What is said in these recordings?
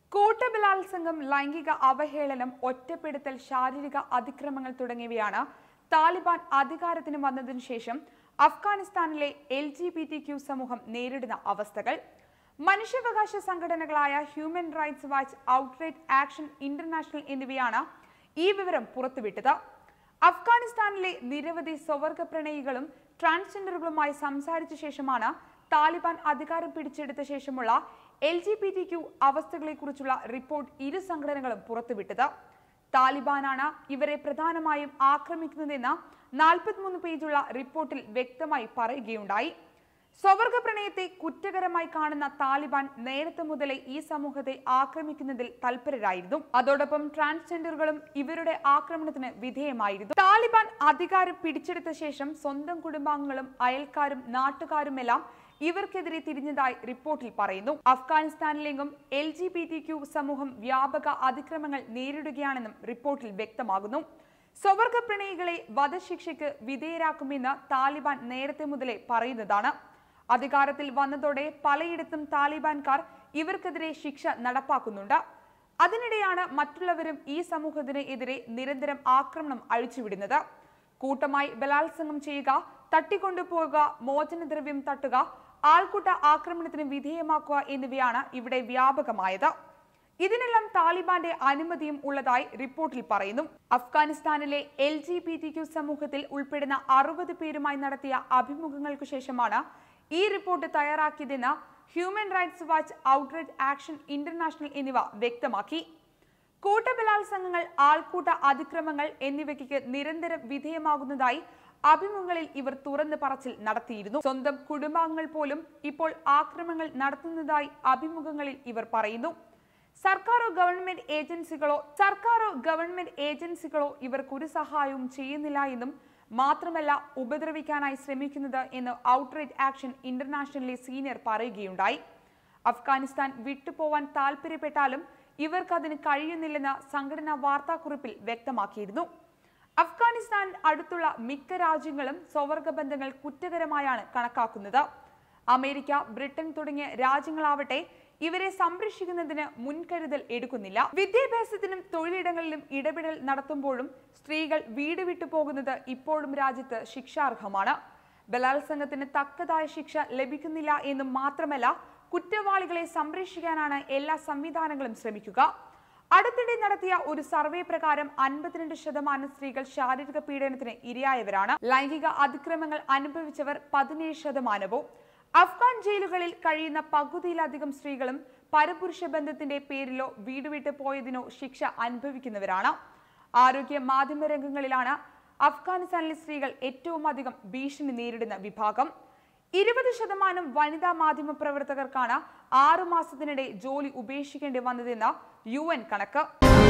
കൂട്ടബലാത്സംഗം ലൈംഗിക അവഹേളനം ഒറ്റപ്പെടുത്തൽ ശാരീരിക അതിക്രമങ്ങൾ തുടങ്ങിയവയാണ് താലിബാൻ അധികാരത്തിന് വന്നതിനു ശേഷം അഫ്ഗാനിസ്ഥാനിലെ L G B T Q സമൂഹം നേരിടുന്ന അവസ്ഥകൾ മനുഷ്യാവകാശ സംഘടനകളായ Human Rights Watch Outright Action International എന്നിവയാണ് ഈ വിവരം പുറത്തുവിട്ടത് അഫ്ഗാനിസ്ഥാനിലെ നിരവധി സ്വവർഗ പ്രണയികളും ട്രാൻസ്ജെൻഡറുകളുമായി സംസാരിച്ച ശേഷമാണ് താലിബാൻ അധികാരം പിടിച്ചെടുത്ത ശേഷമുള്ള L G B T Q അവസ്ഥകളെക്കുറിച്ചുള്ള റിപ്പോർട്ട് ഇരു സംഘടനകളും പുറത്തുവിട്ടത് താലിബാനാണ് ഇവരെ പ്രധാനമായും ആക്രമിക്കുന്നതെന്ന് നാൽപ്പത്തിമൂന്ന് പേജുള്ള റിപ്പോർട്ടിൽ വ്യക്തമായി പറയുകയുണ്ടായി സ്വവർഗ പ്രണയത്തെ കുറ്റകരമായി കാണുന്ന താലിബാൻ നേരത്തെ മുതലേ ഈ സമൂഹത്തെ ആക്രമിക്കുന്നതിൽ തൽപരരായിരുന്നു അതോടൊപ്പം ട്രാൻസ്ജെൻഡറുകളും ഇവരുടെ ആക്രമണത്തിന് വിധേയമായിരുന്നു താലിബാൻ അധികാരം പിടിച്ചെടുത്ത ശേഷം സ്വന്തം കുടുംബാംഗങ്ങളും അയൽക്കാരും നാട്ടുകാരുമെല്ലാം ഇവർക്കെതിരെ തിരിഞ്ഞതായി റിപ്പോർട്ടിൽ പറയുന്നു അഫ്ഗാനിസ്ഥാനിലെങ്കും L G B T Q സമൂഹം വ്യാപക അതിക്രമങ്ങൾ നേരിടുകയാണെന്നും റിപ്പോർട്ടിൽ വ്യക്തമാകുന്നു സ്വവർഗ പ്രണയികളെ വധശിക്ഷയ്ക്ക് വിധേയരാക്കുമെന്ന് താലിബാൻ നേരത്തെ മുതലേ പറയുന്നതാണ് അധികാരത്തിൽ വന്നതോടെ പലയിടത്തും താലിബാൻകാർ ഇവർക്കെതിരെ ശിക്ഷ നടപ്പാക്കുന്നുണ്ട് അതിനിടെയാണ് മറ്റുള്ളവരും ഈ സമൂഹത്തിന് എതിരെ നിരന്തരം ആക്രമണം അഴിച്ചുവിടുന്നത് കൂട്ടമായി ബലാത്സംഗം ചെയ്യുക തട്ടിക്കൊണ്ടുപോകുക മോചനദ്രവ്യം തട്ടുക ആൾക്കൂട്ട ആക്രമണത്തിന് വിധേയമാക്കുക എന്നിവയാണ് ഇവിടെ വ്യാപകമായത് ഇതിനെല്ലാം താലിബാന്റെ അനുമതിയും ഉള്ളതായി റിപ്പോർട്ടിൽ പറയുന്നു അഫ്ഗാനിസ്ഥാനിലെ L G B T Q സമൂഹത്തിൽ ഉൾപ്പെടുന്ന അറുപത് പേരുമായി നടത്തിയ അഭിമുഖങ്ങൾക്കു ശേഷമാണ് ഈ റിപ്പോർട്ട് തയ്യാറാക്കിയതെന്ന് Human Rights Watch Outright Action International എന്നിവ വ്യക്തമാക്കി കൂട്ടബലാത്സംഗങ്ങൾ ആൾക്കൂട്ട അതിക്രമങ്ങൾ എന്നിവയ്ക്ക് നിരന്തരം വിധേയമാകുന്നതായി അഭിമുഖങ്ങളിൽ ഇവർ തുറന്നു പറച്ചിൽ നടത്തിയിരുന്നു സ്വന്തം കുടുംബാംഗങ്ങൾ പോലും ഇപ്പോൾ ആക്രമണങ്ങൾ നടത്തുന്നതായി അഭിമുഖങ്ങളിൽ ഇവർ പറയുന്നു സർക്കാരോ ഗവൺമെന്റ് ഏജൻസികളോ സർക്കാരോ ഗവൺമെന്റ് ഏജൻസികളോ ഇവർക്ക് ഒരു സഹായവും ചെയ്യുന്നില്ല എന്നും മാത്രമല്ല ഉപദ്രവിക്കാനായി ശ്രമിക്കുന്നത് എന്ന് ഔട്ട്റൈറ്റ് ആക്ഷൻ ഇന്റർനാഷണലിലെ സീനിയർ പറയുകയുണ്ടായി അഫ്ഗാനിസ്ഥാൻ വിട്ടുപോവാൻ താല്പര്യപ്പെട്ടാലും ഇവർക്ക് അതിന് കഴിയുന്നില്ലെന്ന് സംഘടനാ വാർത്താക്കുറിപ്പിൽ വ്യക്തമാക്കിയിരുന്നു അഫ്ഗാനിസ്ഥാൻ അടുത്തുള്ള മിക്ക രാജ്യങ്ങളും സ്വവർഗ ബന്ധങ്ങൾ കുറ്റകരമായാണ് കണക്കാക്കുന്നത് അമേരിക്ക ബ്രിട്ടൻ തുടങ്ങിയ രാജ്യങ്ങളാവട്ടെ ഇവരെ സംരക്ഷിക്കുന്നതിന് മുൻകരുതൽ എടുക്കുന്നില്ല വിദ്യാഭ്യാസത്തിനും തൊഴിലിടങ്ങളിലും ഇടപെടൽ നടത്തുമ്പോഴും സ്ത്രീകൾ വീട് വിട്ടു പോകുന്നത് ഇപ്പോഴും രാജ്യത്ത് ശിക്ഷാർഹമാണ് ബലാത്സംഗത്തിന് തക്കതായ ശിക്ഷ ലഭിക്കുന്നില്ല എന്നും മാത്രമല്ല കുറ്റവാളികളെ സംരക്ഷിക്കാനാണ് എല്ലാ സംവിധാനങ്ങളും ശ്രമിക്കുക അടുത്തിടെ നടത്തിയ ഒരു സർവേ പ്രകാരം അൻപത്തിരണ്ട് ശതമാനം സ്ത്രീകൾ ശാരീരിക പീഡനത്തിന് ഇരയായവരാണ് ലൈംഗിക അതിക്രമങ്ങൾ അനുഭവിച്ചവർ പതിനേഴ് ശതമാനവും അഫ്ഗാൻ ജയിലുകളിൽ കഴിയുന്ന പകുതിയിലധികം സ്ത്രീകളും പരപുരുഷ ബന്ധത്തിന്റെ പേരിലോ വീട് വിട്ട് പോയതിനോ ശിക്ഷ അനുഭവിക്കുന്നവരാണ് ആരോഗ്യ മാധ്യമ രംഗങ്ങളിലാണ് അഫ്ഗാനിസ്ഥാനിലെ സ്ത്രീകൾ ഏറ്റവും അധികം ഭീഷണി നേരിടുന്ന വിഭാഗം ഇരുപത് ശതമാനം വനിതാ മാധ്യമ പ്രവർത്തകർക്കാണ് ആറു മാസത്തിനിടെ ജോലി ഉപേക്ഷിക്കേണ്ടി വന്നതെന്ന് യു എൻ കണക്ക്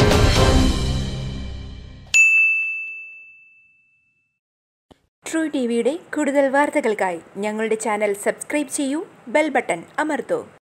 ട്രൂ ടി വിയുടെ കൂടുതൽ വാർത്തകൾക്കായി ഞങ്ങളുടെ ചാനൽ സബ്സ്ക്രൈബ് ചെയ്യൂ ബെൽ ബട്ടൺ അമർത്തൂ